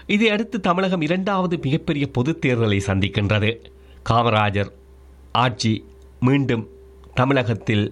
இதையடுத்து தமிழகம் இரண்டாவது மிகப்பெரிய பொதுத் தேர்தலை சந்திக்கின்றது காமராஜர் ஆட்சி மீண்டும் தமிழகத்தில்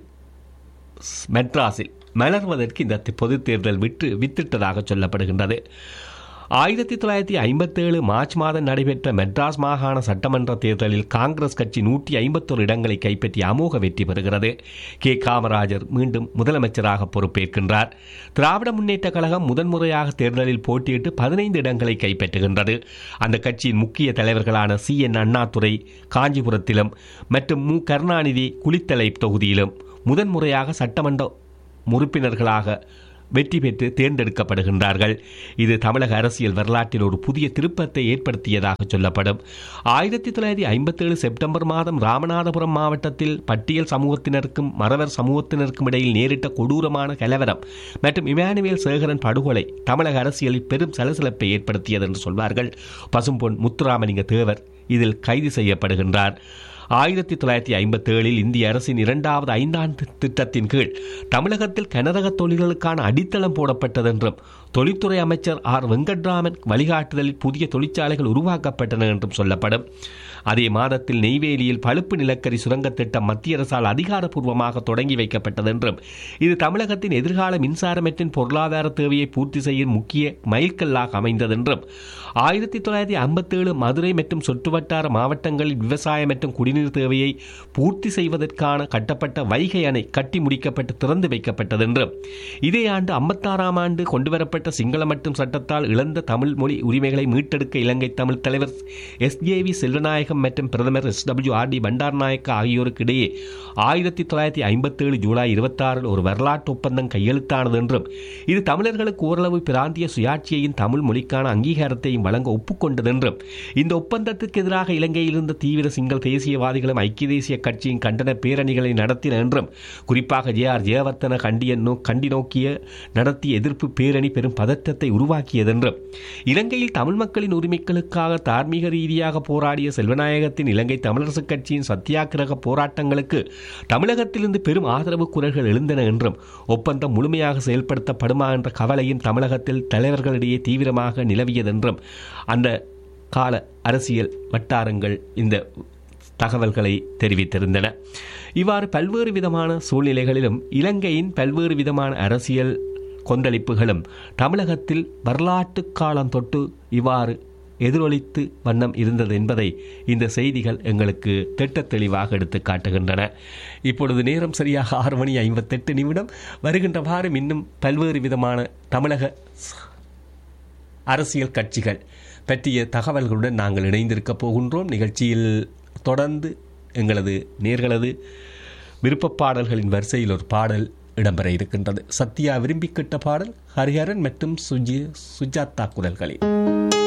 ஸ்- மெட்ராஸில் மலர்வதற்கு இந்த தி- பொதுத் தேர்தல் விட்டு வித்திட்டதாக சொல்லப்படுகின்றது ஆயிரத்தி தொள்ளாயிரத்தி ஐம்பத்தேழு மார்ச் மாதம் நடைபெற்ற மெட்ராஸ் மாகாண சட்டமன்ற தேர்தலில் காங்கிரஸ் கட்சி நூற்றி ஐம்பத்தொரு இடங்களை கைப்பற்றி அமோக வெற்றி பெறுகிறது கே காமராஜர் மீண்டும் முதலமைச்சராக பொறுப்பேற்கின்றார் திராவிட முன்னேற்ற கழகம் முதன்முறையாக தேர்தலில் போட்டியிட்டு பதினைந்து இடங்களை கைப்பற்றுகின்றது அந்த கட்சியின் முக்கிய தலைவர்களான சி என் அண்ணாதுரை காஞ்சிபுரத்திலும் மற்றும் மு கருணாநிதி குளித்தலை தொகுதியிலும் முதன்முறையாக சட்டமன்ற உறுப்பினர்களாக வெற்றி பெற்று தேர்ந்தெடுக்கப்படுகின்றார்கள் இது தமிழக அரசியல் வரலாற்றில் ஒரு புதிய திருப்பத்தை ஏற்படுத்தியதாக சொல்லப்படும் ஆயிரத்தி தொள்ளாயிரத்தி ஐம்பத்தேழு செப்டம்பர் மாதம் ராமநாதபுரம் மாவட்டத்தில் பட்டியல் சமூகத்தினருக்கும் மறவர் சமூகத்தினருக்கும் இடையில் நேரிட்ட கொடூரமான கலவரம் மற்றும் இமானுவேல் சேகரன் படுகொலை தமிழக அரசியலில் பெரும் சலசலப்பை ஏற்படுத்தியது என்று சொல்வார்கள் பசும்பொன் முத்துராமலிங்க தேவர் இதில் கைது செய்யப்படுகின்றார் ஆயிரத்தி தொள்ளாயிரத்தி ஐம்பத்தி ஏழில் இந்திய அரசின் இரண்டாவது ஐந்தாண்டு திட்டத்தின் கீழ் தமிழகத்தில் கனரக தொழில்களுக்கான அடித்தளம் போடப்பட்டதென்றும் தொழில்துறை அமைச்சர் ஆர் வெங்கட்ராமன் வழிகாட்டுதலில் புதிய தொழிற்சாலைகள் உருவாக்கப்பட்டன என்றும் சொல்லப்படும் அதே மாதத்தில் நெய்வேலியில் பழுப்பு நிலக்கரி சுரங்கத் திட்டம் மத்திய அரசால் அதிகாரப்பூர்வமாக தொடங்கி வைக்கப்பட்டதென்றும் இது தமிழகத்தின் எதிர்கால மின்சார மற்றும் பொருளாதார தேவையை பூர்த்தி செய்யும் முக்கிய மைல்கல்லாக அமைந்ததென்றும் ஆயிரத்தி தொள்ளாயிரத்தி ஐம்பத்தேழு மதுரை மற்றும் சுற்றுவட்டார மாவட்டங்களில் விவசாய மற்றும் குடிநீர் தேவையை பூர்த்தி செய்வதற்கான கட்டப்பட்ட வைகை அணை கட்டி முடிக்கப்பட்டு திறந்து வைக்கப்பட்டதென்றும் இதே ஆண்டு ஐம்பத்தாறாம் ஆண்டு கொண்டுவரப்பட்ட சிங்கள மற்றும் சட்டத்தால் இழந்த தமிழ் மொழி உரிமைகளை மீட்டெடுக்க இலங்கை தமிழ் தலைவர் எஸ் வி செல்வநாயகம் மற்றும் பிரதமர் S W R D Bandaranaike ஆகியோருக்கு இடையே ஆயிரத்தி தொள்ளாயிரத்தி ஐம்பத்தேழு ஜூலை இருபத்தாறில் ஒரு வரலாற்று ஒப்பந்தம் கையெழுத்தானது என்றும் இது தமிழர்களுக்கு ஓரளவு பிராந்திய சுயாட்சியையும் தமிழ் மொழிக்கான அங்கீகாரத்தையும் வழங்க ஒப்புக்கொண்டதென்றும் இந்த ஒப்பந்தத்துக்கு எதிராக இலங்கையில் இருந்த தீவிர சிங்கள் தேசியவாதிகளும் ஐக்கிய தேசிய கட்சியின் கண்டன பேரணிகளை நடத்தின என்றும் குறிப்பாக ஜே ஆர் ஜெயவர்த்தன கண்டிய நோ கண்டி நோக்கிய நடத்திய எதிர்ப்பு பேரணி பெரும் பதற்றத்தை உருவாக்கியதென்றும் இலங்கையில் தமிழ் மக்களின் உரிமைகளுக்காக தார்மீக ரீதியாக போராடிய செல்வநாயகத்தின் இலங்கை தமிழரசுக் கட்சியின் சத்தியாகிரக போராட்டங்களுக்கு தமிழகத்திலிருந்து பெரும் ஆதரவு குரல்கள் எழுந்தன என்றும் ஒப்பந்தம் முழுமையாக செயல்படுத்தப்படுமா என்ற கவலையும் தமிழகத்தில் தலைவர்களிடையே தீவிரமாக நிலவியதென்றும் அந்த கால அரசியல் வட்டாரங்கள் இந்த தகவல்களை தெரிவித்திருந்தன இவ்வாறு பல்வேறு விதமான சூழ்நிலைகளிலும் இலங்கையின் பல்வேறு விதமான அரசியல் கொந்தளிப்புகளும் தமிழகத்தில் வரலாற்று காலம் தொட்டு இவ்வாறு எதிரொலித்து வண்ணம் இருந்தது என்பதை இந்த செய்திகள் எங்களுக்கு திட்டத் தெளிவாக எடுத்து காட்டுகின்றன இப்பொழுது நேரம் சரியாக ஆறு மணி ஐம்பத்தெட்டு நிமிடம் வருகின்ற வாரம் இன்னும் பல்வேறு விதமான தமிழக அரசியல் கட்சிகள் பற்றிய தகவல்களுடன் நாங்கள் இணைந்திருக்கப் போகின்றோம் நிகழ்ச்சியில் தொடர்ந்து எங்களது நேர்களது விருப்பப் பாடல்களின் வரிசையில் ஒரு பாடல் இடம்பெற இருக்கின்றது சத்யா விரும்பி கேட்ட பாடல் ஹரிஹரன் மற்றும் சுஜி சுஜாதா குரல்களில்